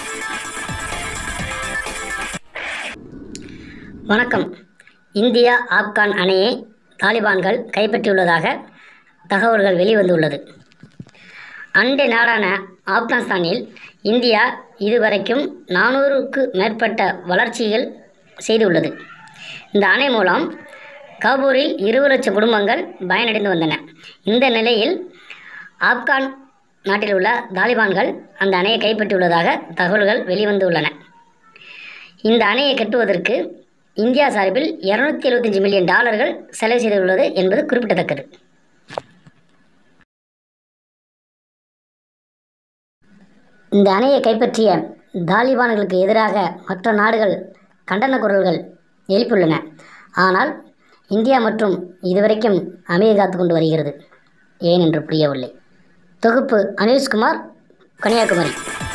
வணக்கம் இந்தியா ஆப்கான் அணையை தாலிபான்கள் கைப்பற்றியுள்ளதாக தகவல்கள் வெளிவந்துள்ளது அண்டை நாடான ஆப்கானிஸ்தானில் இந்தியா இதுவரைக்கும் நானூறுக்கு மேற்பட்ட வளர்ச்சிகள் செய்துள்ளது இந்த அணை மூலம் காபூரில் இருபது லட்சம் குடும்பங்கள் பயனடைந்து வந்தன இந்த நிலையில் ஆப்கான் நாட்டில் உள்ள தாலிபான்கள் அந்த அணையை கைப்பற்றியுள்ளதாக தகவல்கள் வெளிவந்துள்ளன இந்த அணையை கட்டுவதற்கு இந்தியா சார்பில் இருநூத்தி எழுபத்தஞ்சு மில்லியன் டாலர்கள் செலவு செய்துள்ளது என்பது குறிப்பிடத்தக்கது இந்த அணையை கைப்பற்றிய தாலிபான்களுக்கு எதிராக மற்ற நாடுகள் கண்டன குரல்கள் எழுப்பியுள்ளன ஆனால் இந்தியா மற்றும் இதுவரைக்கும் அமைதி காத்து கொண்டு வருகிறது ஏன் என்று புரியவில்லை தொகுப்பு அனில்குமார் கன்னியாகுமரி